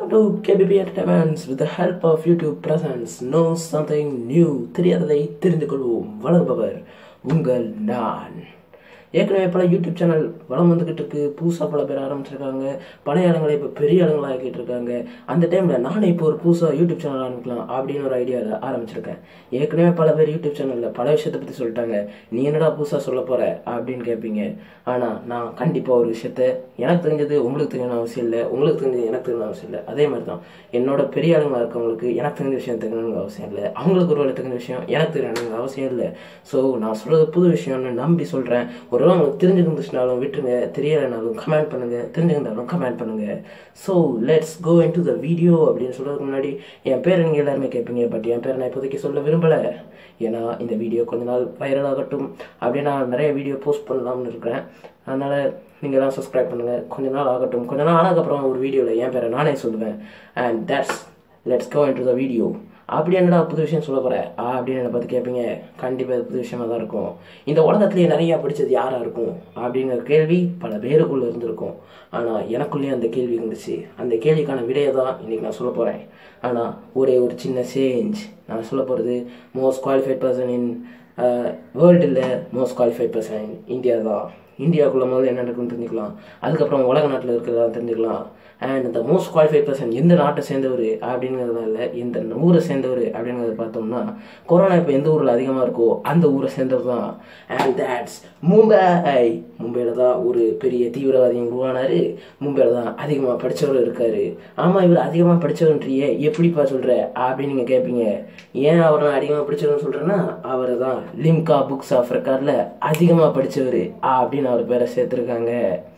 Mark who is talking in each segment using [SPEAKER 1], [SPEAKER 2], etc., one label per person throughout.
[SPEAKER 1] to KBB Entertainments with the help of YouTube presents know something new தெரியாததை தெரிந்து கொள்வோம் வளர்பவர் உங்கள் நான் ஏற்கனவே பல யூடியூப் சேனல் வளம் வந்துக்கிட்டு இருக்கு புதுசாக பல பேர் ஆரம்பிச்சிருக்காங்க பழைய ஆளுங்களை இப்போ பெரிய ஆளுங்களாக ஆக்கிட்டு இருக்காங்க அந்த டைமில் நானே இப்போ ஒரு புதுசாக யூடியூப் சேனல் ஆரம்பிக்கலாம் அப்படின்னு ஒரு ஐடியாவில் ஆரம்பிச்சிருக்கேன் ஏற்கனவே பல பேர் யூடியூப் சேனலில் பல விஷயத்தை பற்றி சொல்லிட்டாங்க நீ என்னடா புதுசாக சொல்ல போகிற அப்படின்னு கேட்பீங்க ஆனால் நான் கண்டிப்பாக ஒரு விஷயத்த எனக்கு தெரிஞ்சது உங்களுக்கு தெரியணும் அவசியம் இல்லை உங்களுக்கு தெரிஞ்சது எனக்கு தெரியணும் அவசியம் இல்லை அதே மாதிரி தான் என்னோட பெரிய ஆளுங்களாக இருக்கவங்களுக்கு எனக்கு தெரிஞ்ச விஷயம் தெரியணுங்க அவசியம் இல்லை அவங்களுக்கு ஒரு வேலை தெரிஞ்ச விஷயம் எனக்கு தெரியணுங்க அவசியம் இல்லை ஸோ நான் சொல்கிறது புது விஷயம்னு நம்பி சொல்கிறேன் ஒருவேளை உங்களுக்கு தெரிஞ்சிருந்துச்சுனாலும் விட்டுருங்க தெரியலைனாலும் கமெண்ட் பண்ணுங்க தெரிஞ்சிருந்தாலும் கமெண்ட் பண்ணுங்க so let's go into the video அப்படின்னு சொல்றதுக்கு முன்னாடி என் பேர் நீங்கள் எல்லாருமே கேட்பீங்க பட் என் பேர் நான் இப்போதைக்கு சொல்ல விரும்பலை ஏன்னா இந்த வீடியோ கொஞ்ச நாள் வைரல் ஆகட்டும் அப்படியே நான் நிறைய வீடியோ போஸ்ட் பண்ணலாம்னு இருக்கிறேன் அதனால நீங்கள் தான் சப்ஸ்கிரைப் பண்ணுங்க கொஞ்ச நாள் ஆகட்டும் கொஞ்ச நாள் ஆனதுக்கப்புறம் ஒரு வீடியோவில் என் பேரை நானே சொல்லுவேன் and that's let's go into the video அப்படி என்னடா புது விஷயம் சொல்ல போற அப்படின்னு என்னை பார்த்து கேட்பீங்க கண்டிப்பாக புது விஷயமா தான் இருக்கும் இந்த உலகத்திலேயே நிறையா படித்தது யாராக இருக்கும் அப்படிங்கிற கேள்வி பல பேருக்குள்ளே இருந்திருக்கும் ஆனால் எனக்குள்ளேயே அந்த கேள்வி இருந்துச்சு அந்த கேள்விக்கான விடையை தான் இன்றைக்கி நான் சொல்ல போகிறேன் ஆனால் ஒரே ஒரு சின்ன சேஞ்ச் நான் சொல்ல போகிறது மோஸ்ட் குவாலிஃபைட் பர்சன் இன் வேர்ல்டில் மோஸ்ட் குவாலிஃபைட் பர்சன் இந்தியா தான் இந்தியாவுக்குள்ள முதல்ல என்ன நடக்குன்னு தெரிஞ்சுக்கலாம் அதுக்கப்புறம் உலக நாட்டில் இருக்கிறதா தெரிஞ்சுக்கலாம் அண்ட் இந்த மோஸ்ட் குவாலிஃபைட் பர்சன் எந்த நாட்டை சேர்ந்தவர் அப்படிங்கிறத இல்லை எந்த ஊரை சேர்ந்தவர் அப்படிங்கிறத பார்த்தோம்னா கொரோனா இப்போ எந்த ஊரில் அதிகமாக இருக்கோ அந்த ஊரை சேர்ந்தவர் தான் அண்ட் தேட்ஸ் மும்பை மும்பையில் தான் ஒரு பெரிய தீவிரவாதி உருவானார் மும்பையில் தான் அதிகமாக படித்தவர் இருக்கார் ஆமாம் இவர் அதிகமாக படித்தவன்றியே எப்படிப்பா சொல்கிற அப்படின்னு நீங்கள் கேட்பீங்க ஏன் அவரை நான் அதிகமாக படித்தவர்னு சொல்கிறேன்னா அவர் தான் லிம்கா புக்ஸ் ஆஃப் ரெக்கார்டில் அதிகமாக படித்தவர் அப்படின்னு அவர் பேரை சேர்த்துருக்காங்க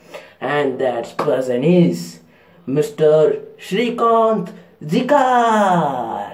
[SPEAKER 1] and that's person is Mister Srikanth Jichkar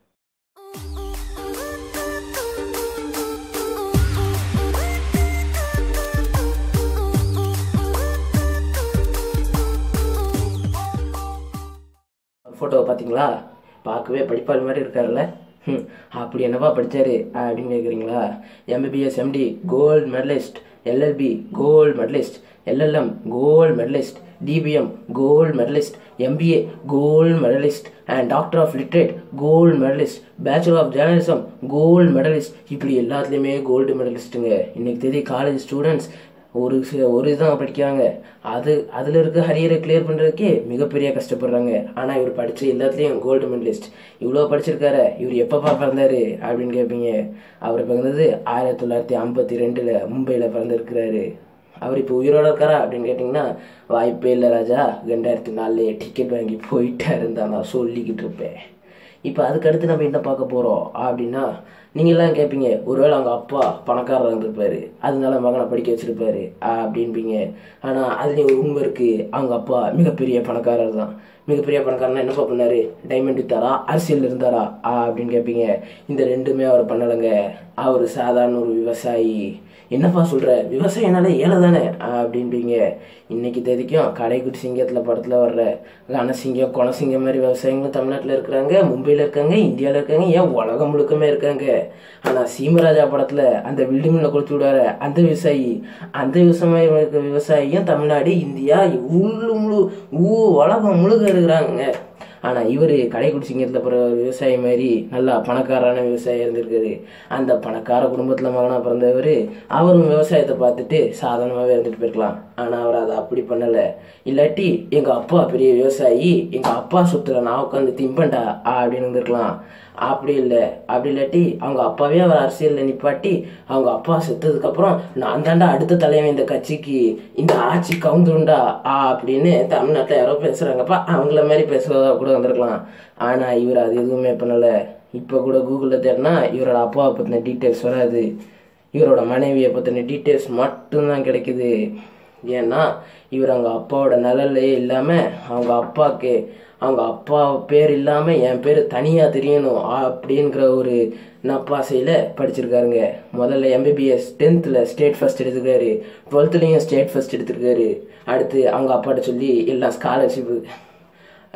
[SPEAKER 1] ஃபோட்டோவை பார்த்தீங்களா பார்க்கவே படிப்பாளி மாதிரி இருக்காருல்ல ம் அப்படி என்னப்பா படித்தாரு அப்படின்னு கேட்குறீங்களா MBBS MD gold medalist LLB gold medalist LLM gold medalist DBM gold medalist MBA gold medalist and doctor of literate gold medalist bachelor of journalism gold medalist இப்படி எல்லாத்துலேயுமே கோல்டு மெடலிஸ்ட்டுங்க இன்னைக்கு தெரிய காலேஜ் ஸ்டூடெண்ட்ஸ் ஒரு சில ஒரு இதுதான் படிக்கிறாங்க அது அதில் இருக்க ஹரியரை கிளியர் பண்ணுறதுக்கே மிகப்பெரிய கஷ்டப்படுறாங்க ஆனால் இவர் படித்த எல்லாத்துலேயும் கோல்டு மெடலிஸ்ட் இவ்வளோ படிச்சிருக்காரு இவர் எப்பப்பா பிறந்தாரு அப்படின்னு கேட்பீங்க அவர் பிறந்தது ஆயிரத்தி தொள்ளாயிரத்தி ஐம்பத்தி ரெண்டில் மும்பையில் பிறந்திருக்கிறாரு அவர் இப்போ உயிரோட இருக்காரா அப்படின்னு கேட்டிங்கன்னா வாய்ப்பே இல்லை ராஜா ரெண்டாயிரத்தி நாலுலேயே டிக்கெட் வாங்கி போயிட்டாருன்னு தான் நான் சொல்லிக்கிட்டு இருப்பேன் இப்போ அதுக்கடுத்து நம்ம என்ன பார்க்க போகிறோம் அப்படின்னா நீங்கள்லாம் கேட்பீங்க ஒருவேளை அவங்க அப்பா பணக்காரராக இருந்திருப்பாரு அதனால மகனை படிக்க வச்சிருப்பாரு அப்படின்பீங்க ஆனால் அதுலேயும் ஒரு உண்மை இருக்குது அவங்க அப்பா மிகப்பெரிய பணக்காரர் தான் மிகப்பெரிய பணக்காரனா என்னப்பா பண்ணாரு டைமண்ட் வித்தாரா அரசியல் இருந்தாரா அப்படின்னு கேட்பீங்க இந்த ரெண்டுமே அவர் பண்ணலைங்க அவர் சாதாரண ஒரு விவசாயி என்னப்பா சொல்கிற விவசாயினாலே ஏழை தானே அப்படின்பீங்க இன்னைக்கு தேதிக்கும் கடைக்குட்டி சிங்கத்தில் படத்தில் வர்ற கனசிங்கம் கொனசிங்கம் மாதிரி விவசாயிகளும் தமிழ்நாட்டில் இருக்கிறாங்க மும்பையில் இருக்காங்க இந்தியாவில் இருக்காங்க ஏன் உலகம் முழுக்கமே இருக்காங்க ஆனால் சீமராஜா படத்தில் அந்த பில்டிங்கில் கொடுத்து விடாரு அந்த விவசாயி அந்த விவசாய விவசாயியும் தமிழ்நாடு இந்தியா உள்ளு முழு ஊ உலகம் முழுக்க இருக்கிறாங்க ஆனால் இவர் கடைக்குடி சிங்கத்தில் பிற விவசாயி மாதிரி நல்லா பணக்காரான விவசாயி இருந்திருக்காரு அந்த பணக்கார குடும்பத்தில் மகனாக பிறந்தவர் அவரும் விவசாயத்தை பார்த்துட்டு சாதாரணமாகவே இருந்துட்டு போயிருக்கலாம் ஆனால் அவர் அதை அப்படி பண்ணலை இல்லாட்டி எங்கள் அப்பா பெரிய விவசாயி எங்கள் அப்பா சொத்துல நான் உட்காந்து திம்பண்டா அப்படின்னு இருந்திருக்கலாம் அப்படி இல்லை அப்படி இல்லாட்டி அவங்க அப்பாவே அவர் அரசியலில் நிப்பாட்டி அவங்க அப்பா செத்ததுக்கப்புறம் நான் தாண்டா அடுத்த தலைவன் இந்த கட்சிக்கு இந்த ஆட்சி கவுந்துருண்டா அப்படின்னு தமிழ்நாட்டில் யாரோ பேசுகிறாங்கப்பா அவங்கள மாதிரி பேசுகிறதா கூட வந்திருக்கலாம் ஆனால் இவர் அது எதுவுமே பண்ணலை இப்போ கூட கூகுளில் தேடினா இவரோட அப்பாவை பற்றின டீட்டெயில்ஸ் வராது இவரோட மனைவியை பற்றின டீட்டெயில்ஸ் மட்டும்தான் கிடைக்குது ஏன்னா இவர் அவங்க அப்பாவோட நிழல்லையே இல்லாமல் அவங்க அப்பாவுக்கு அவங்க அப்பா பேர் இல்லாமல் என் பேர் தனியாக தெரியணும் அப்படிங்கிற ஒரு நப்பாசையில் படிச்சிருக்காருங்க முதல்ல எம்பிபிஎஸ் டென்த்தில் ஸ்டேட் ஃபஸ்ட் எடுத்துருக்காரு டுவெல்த்துலேயும் ஸ்டேட் ஃபஸ்ட் எடுத்திருக்காரு அடுத்து அவங்க அப்பாட்ட சொல்லி எல்லாம் ஸ்காலர்ஷிப்பு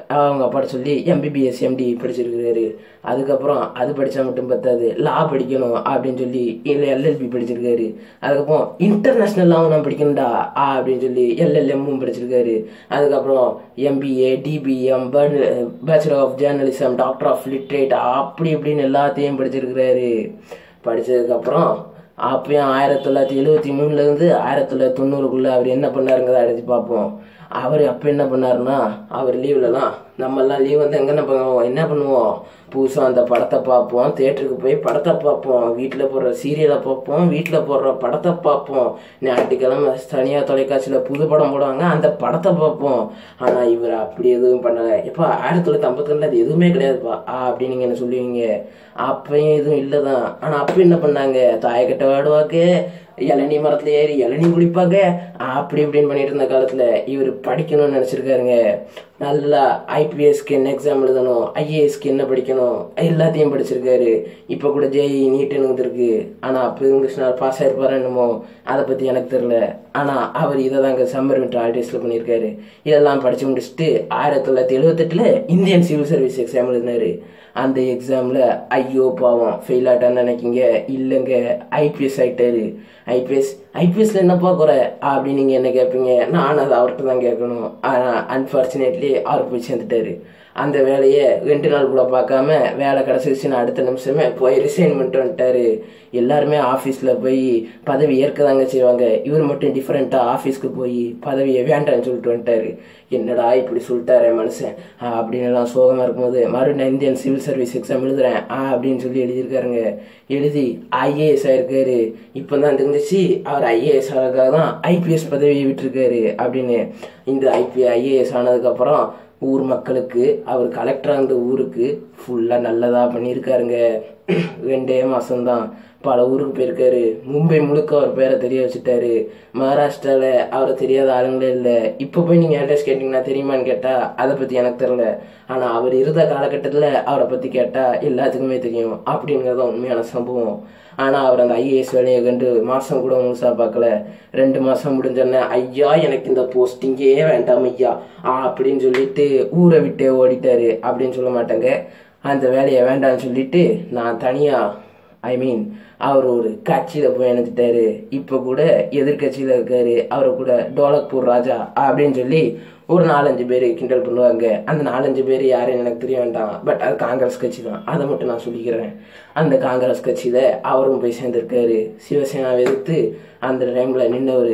[SPEAKER 1] அவங்க அப்பாட்ட சொல்லி எம்பிபிஎஸ் எம்டி படிச்சிருக்கிறாரு அதுக்கப்புறம் அது படித்தா மட்டும் பத்தாது லா படிக்கணும் அப்படின்னு சொல்லி இல்லை எல்எல்பி படிச்சிருக்காரு அதுக்கப்புறம் இன்டர்நேஷ்னல் லாவும் நான் படிக்கணும்டா ஆ அப்படின்னு சொல்லி எல்எல்எம்மும் படிச்சிருக்காரு அதுக்கப்புறம் MBA DBM bachelor of journalism doctor of literate அப்படி இப்படின்னு எல்லாத்தையும் படிச்சிருக்கிறாரு படிச்சதுக்கப்புறம் அப்பயும் ஆயிரத்தி தொள்ளாயிரத்தி எழுபத்தி மூணுலேருந்து ஆயிரத்தி தொள்ளாயிரத்தி தொண்ணூறுக்குள்ளே அவர் என்ன பண்ணாருங்கிறத அடிச்சு பார்ப்போம் அவர் அப்போ என்ன பண்ணாருன்னா அவர் லீவ்லலாம் நம்மெல்லாம் லீவ் வந்து எங்கே என்ன பண்ணுவோம் என்ன பண்ணுவோம் புதுசாக அந்த படத்தை பார்ப்போம் தேட்டருக்கு போய் படத்தை பார்ப்போம் வீட்டில் போடுற சீரியலை பார்ப்போம் வீட்டில் போடுற படத்தை பார்ப்போம் ஞாயிற்றுக்கிழமை தனியாக தொலைக்காட்சியில் புது படம் போடுவாங்க அந்த படத்தை பார்ப்போம் ஆனால் இவர் அப்படி எதுவும் பண்ணலை எப்போ ஆயிரத்தி தொள்ளாயிரத்தி ஐம்பத்தி ரெண்டில் அது எதுவுமே கிடையாதுப்பா ஆ அப்படின்னு நீங்கள் என்ன சொல்லுவீங்க அப்பயும் எதுவும் இல்லை தான் ஆனால் அப்போ என்ன பண்ணாங்க தாயக்கட்டை வாடுவாங்க இளநீ மரத்துல ஏறி இளநீ குடிப்பாங்க அப்படி இப்படின்னு பண்ணிட்டு இருந்த காலத்துல இவர் படிக்கணும்னு நினைச்சிருக்காருங்க நல்லா ஐபிஎஸ்க்கு என்ன எக்ஸாம் எழுதணும் ஐஏஎஸ்க்கு என்ன படிக்கணும் எல்லாத்தையும் படிச்சிருக்காரு இப்போ கூட ஜேஇ நீட்டுன்னு வந்துருக்கு ஆனால் அப்போ இங்கிலீஷ் நான் பாஸ் ஆயிருப்பாரா என்னமோ அதை பற்றி எனக்கு தெரில ஆனால் அவர் இதை தாங்க சம்மர் வின்டர் ஹாலிடேஸில் பண்ணியிருக்காரு இதெல்லாம் படித்து முடிச்சுட்டு ஆயிரத்தி தொள்ளாயிரத்தி எழுபத்தெட்டில் இந்தியன் சிவில் சர்வீஸ் எக்ஸாம் எழுதினாரு அந்த எக்ஸாமில் ஐயோ பாவம் ஃபெயில் ஆட்டான்னு நினைக்கிங்க இல்லைங்க ஐபிஎஸ் ஆகிட்டாரு ஐபிஎஸ் ஐபிஎஸ்ல என்னப்பா குறை அப்படின்னு நீங்கள் என்ன கேட்பீங்க நான் அதை அவர்கிட்ட தான் கேட்கணும் ஆனால் அன்ஃபார்ச்சுனேட்லி அவர் போய் சேர்ந்துட்டாரு அந்த வேலையை ரெண்டு நாள் கூட பார்க்காம வேலை கிடச்சிருச்சுன்னு அடுத்த நிமிஷமே போய் ரிசைன் பண்ணிட்டு வந்துட்டாரு எல்லாருமே ஆஃபீஸில் போய் பதவி ஏற்க தாங்க செய்வாங்க இவர் மட்டும் டிஃப்ரெண்ட்டாக ஆஃபீஸ்க்கு போய் பதவியை வேண்டாம்னு சொல்லிட்டு வந்துட்டாரு என்னடா இப்படி சொல்லிட்டாரு மனுஷன் அப்படின்னு எல்லாம் சோகமாக இருக்கும்போது மறுபடியும் இந்தியன் சிவில் சர்வீஸ் எக்ஸாம் எழுதுறேன் ஆ அப்படின்னு சொல்லி எழுதியிருக்காருங்க எழுதி ஐஏஎஸ் ஆயிருக்காரு இப்போ தான் தெரிஞ்சிச்சு அவர் ஐஏஎஸ் ஆனதுக்காக தான் ஐபிஎஸ் பதவியை விட்டுருக்காரு அப்படின்னு இந்த ஐபி ஐஏஎஸ் ஆனதுக்கப்புறம் ஊர் மக்களுக்கு அவர் கலெக்டராக இருந்த ஊருக்கு ஃபுல்லாக நல்லதாக பண்ணியிருக்காருங்க ரெண்டே மாதம்தான் பல ஊருக்கு போயிருக்காரு மும்பை முழுக்க அவர் பேரை தெரிய வச்சுட்டாரு மகாராஷ்டிராவில் அவரை தெரியாத ஆளுங்களே இல்லை இப்போ போய் நீங்கள் அட்ரஸ் கேட்டிங்கன்னா தெரியுமான்னு கேட்டால் அதை பற்றி எனக்கு தெரில ஆனால் அவர் இருந்த காலகட்டத்தில் அவரை பற்றி கேட்டால் எல்லாத்துக்குமே தெரியும் அப்படிங்கிறது உண்மையான சம்பவம் ஆனால் அவர் அந்த ஐஏஎஸ் வேலையை கண்டு மாதம் கூட முழுசாக பார்க்கல ரெண்டு மாதம் முடிஞ்சோடனே ஐயா எனக்கு இந்த போஸ்டிங்கே வேண்டாம் ஐயா அப்படின்னு சொல்லிட்டு ஊரை விட்டே ஓடிட்டாரு அப்படின்னு சொல்ல மாட்டாங்க அந்த வேலையை வேண்டாம்னு சொல்லிட்டு நான் தனியாக ஐ மீன் அவர் ஒரு கட்சியில் போய் இணைஞ்சிட்டாரு இப்போ கூட எதிர்கட்சியில் இருக்காரு அவரை கூட டோலக்பூர் ராஜா அப்படின்னு சொல்லி ஒரு நாலஞ்சு பேர் கிண்டல் பண்ணுவாங்க அந்த நாலஞ்சு பேர் யாருன்னு எனக்கு தெரிய வேண்டாம் பட் அது காங்கிரஸ் கட்சி தான் அதை மட்டும் நான் சொல்லிக்கிறேன் அந்த காங்கிரஸ் கட்சியில் அவரும் போய் சேர்ந்துருக்காரு சிவசேனாவை எதிர்த்து அந்த டைமில் நின்னவர்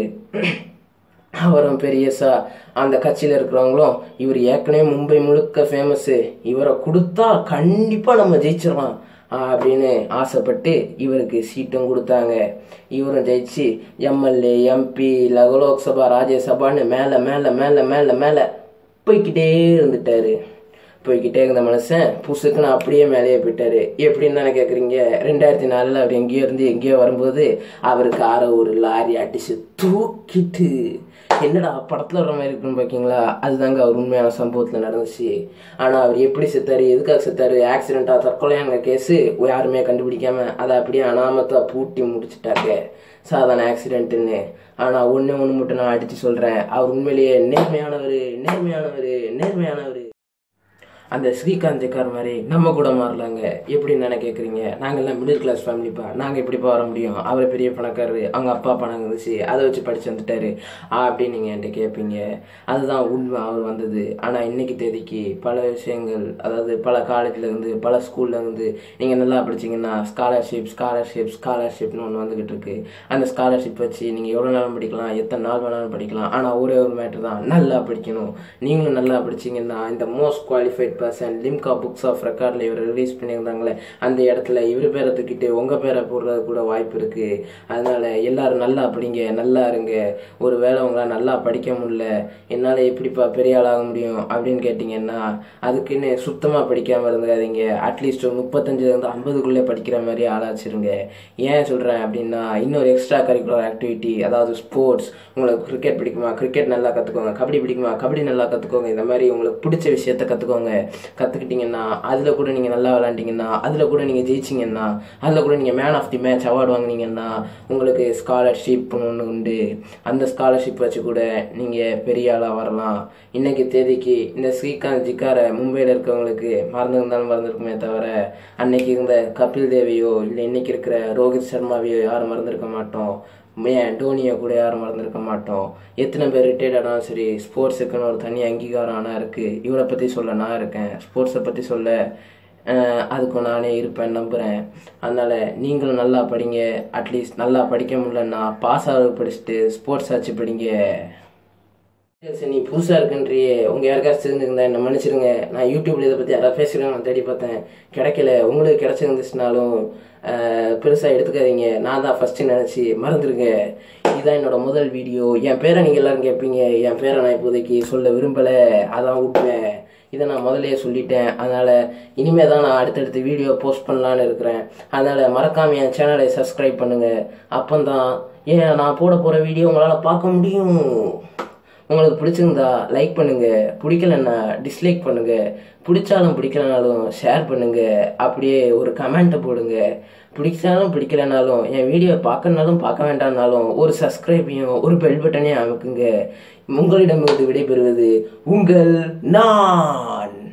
[SPEAKER 1] அவரும் பெரியசா அந்த கட்சியில் இருக்கிறவங்களும் இவர் ஏற்கனவே மும்பை முழுக்க ஃபேமஸ்ஸு இவரை கொடுத்தா கண்டிப்பாக நம்ம ஜெயிச்சிடலாம் அப்படின்னு ஆசைப்பட்டு இவருக்கு சீட்டும் கொடுத்தாங்க இவரும் ஜெயிச்சு எம்எல்ஏ எம்பி லோக்சபா ராஜ்யசபான்னு மேலே மேலே மேலே மேலே மேலே போய்கிட்டே இருந்துட்டாரு போய்கிட்டே இருந்த மனுஷன் புசுக்குன்னு அப்படியே மேலேயே போயிட்டாரு எப்படின்னு தானே கேட்குறீங்க ரெண்டாயிரத்தி நாலில் அவர் எங்கேயோ இருந்து எங்கேயோ வரும்போது அவர் காரை ஒரு லாரி அடிச்சு தூக்கிட்டு என்னடா படத்தில் வர மாதிரி இருக்குன்னு பார்க்கிங்களா அதுதாங்க அவர் உண்மையான சம்பவத்தில் நடந்துச்சு ஆனால் அவர் எப்படி செத்தாரு எதுக்காக செத்தாரு ஆக்சிடெண்ட்டாக தற்கொலையாங்க கேஸு யாருமே கண்டுபிடிக்காம அதை அப்படியே அனாமத்தாக பூட்டி முடிச்சிட்டாங்க சாதாரண ஆக்சிடென்ட்டுன்னு ஆனால் ஒன்று ஒன்று மட்டும் நான் அடித்து சொல்கிறேன் அவர் உண்மையிலேயே நேர்மையானவர் நேர்மையானவர் நேர்மையானவர் அந்த ஸ்ரீகாந்த் ஜெக்கார் மாதிரி நம்ம கூட மாறலாங்க எப்படின்னு தானே கேட்குறீங்க நாங்கள்லாம் மிடில் கிளாஸ் ஃபேமிலிப்பா நாங்கள் எப்படிப்பா வர முடியும் அவர் பெரிய பணக்காரரு அவங்க அப்பா பணம் இருந்துச்சு அதை வச்சு படிச்சு வந்துட்டாரு அப்படின்னு நீங்கள் என்கிட்ட கேட்பீங்க அதுதான் உண்மை அவர் வந்தது ஆனால் இன்னைக்கு தேதிக்கு பல விஷயங்கள் அதாவது பல காலேஜில் இருந்து பல ஸ்கூல்ல இருந்து நீங்கள் நல்லா படிச்சீங்கன்னா ஸ்காலர்ஷிப் ஸ்காலர்ஷிப் ஸ்காலர்ஷிப்னு ஒன்று வந்துகிட்டு இருக்கு அந்த ஸ்காலர்ஷிப் வச்சு நீங்கள் எவ்வளோ நேரம் படிக்கலாம் எத்தனை நாள் வேணாலும் படிக்கலாம் ஆனால் ஒரே ஒரு மேட்ரு தான் நல்லா படிக்கணும் நீங்களும் நல்லா படிச்சீங்கன்னா இந்த most qualified person Limca books of ரெக்கார்டில் இவர் ரிலீஸ் பண்ணியிருந்தாங்களே அந்த இடத்துல இவர் பேரை தூக்கிட்டு உங்கள் பேரை போடுறது கூட வாய்ப்பு இருக்குது அதனால எல்லாரும் நல்லா படிங்க நல்லா இருங்க ஒரு வேளை உங்களால் நல்லா படிக்க முடியல என்னால் எப்படிப்பா பெரிய ஆளாக முடியும் அப்படின்னு கேட்டிங்கன்னா அதுக்குன்னு சுத்தமாக படிக்காமல் இருந்துடாதீங்க அட்லீஸ்ட் ஒரு முப்பத்தஞ்சுலேருந்து ஐம்பதுக்குள்ளே படிக்கிற மாதிரி ஆளாச்சிருங்க ஏன் சொல்கிறேன் அப்படின்னா இன்னொரு எக்ஸ்ட்ரா கரிக்குலர் ஆக்டிவிட்டி அதாவது ஸ்போர்ட்ஸ் உங்களுக்கு கிரிக்கெட் பிடிக்குமா கிரிக்கெட் நல்லா கற்றுக்கோங்க கபடி பிடிக்குமா கபடி நல்லா கற்றுக்கோங்க இந்த மாதிரி உங்களுக்கு பிடிச்ச விஷயத்த கற்றுக்கோங்க கற்றுக்கிட்டீங்கன்னா அதில் கூட நீங்கள் நல்லா விளாண்டிங்கன்னா அதில் கூட நீங்கள் ஜெயிச்சிங்கன்னா அதில் கூட நீங்கள் man of the match award வாங்குனீங்கன்னா உங்களுக்கு ஸ்காலர்ஷிப் ஒன்று உண்டு அந்த ஸ்காலர்ஷிப் வச்சு கூட நீங்கள் பெரிய ஆளாக வரலாம் இன்னைக்கு தேதிக்கு இந்த ஸ்ரீகாந்த் ஜிக்காரை மும்பையில் இருக்கவங்களுக்கு மறந்துருந்தாலும் மறந்துருக்குமே தவிர அன்னைக்கு இருந்த கபில் தேவையோ இல்லை இன்னைக்கு இருக்கிற ரோஹித் சர்மாவையோ யாரும் மறந்துருக்க மாட்டோம் ஏன் டோனியை கூட யாரும் மறந்துருக்க மாட்டோம் எத்தனை பேர் ரிட்டையர்ட் ஆனாலும் சரி ஸ்போர்ட்ஸுக்குன்னு ஒரு தனி அங்கீகாரம் ஆனால் இருக்குது இவனை பற்றி சொல்ல நான் இருக்கேன் ஸ்போர்ட்ஸை பற்றி சொல்ல அஹ், அதுக்கு நானே இருப்பேன் நம்புகிறேன் அதனால் நீங்களும் நல்லா படிங்க அட்லீஸ்ட் நல்லா படிக்க முடியலன்னா பாஸ் ஆக படிச்சுட்டு ஸ்போர்ட்ஸ் ஆச்சு படிங்க சரி நீ புதுசாக இருக்குன்றியே உங்கள் யாருக்காச்சும் தெரிஞ்சுருந்தா என்ன மன்னிச்சிருங்க நான் யூடியூப்ல இதை பற்றி யாராவது பேசுகிறேன் நான் தேடி பார்த்தேன் கிடைக்கல உங்களுக்கு கிடைச்சிருந்துச்சுனாலும் பெருசாக எடுத்துக்காதீங்க நான் தான் ஃபஸ்ட்டு நினச்சி மறந்துருங்க இதுதான் என்னோட முதல் வீடியோ என் பேரை நீங்கள் எல்லாரும் கேட்பீங்க என் பேரை நான் இப்போதைக்கு சொல்ல விரும்பலை அதான் விட்டேன் இதை நான் முதல்லயே சொல்லிட்டேன் அதனால் இனிமே தான் நான் அடுத்தடுத்து வீடியோ போஸ்ட் பண்ணலான்னு இருக்கிறேன் அதனால் மறக்காம என் சேனலை சப்ஸ்கிரைப் பண்ணுங்கள் அப்போந்தான் ஏன் நான் போட போகிற வீடியோ உங்களால் பார்க்க முடியும் உங்களுக்கு பிடிச்சிருந்தா லைக் பண்ணுங்க பிடிக்கலன்னா டிஸ்லைக் பண்ணுங்க பிடிச்சாலும் பிடிக்கலனாலும் ஷேர் பண்ணுங்க அப்படியே ஒரு கமெண்ட்டை போடுங்க பிடிச்சாலும் பிடிக்கலனாலும் என் வீடியோ பார்க்கனாலும் பார்க்க வேண்டாம்னாலும் ஒரு சப்ஸ்கிரைபையும் ஒரு பெல் பட்டனையும் அமைக்குங்க உங்களிடமிருந்து விடைபெறுவது உங்கள் நான்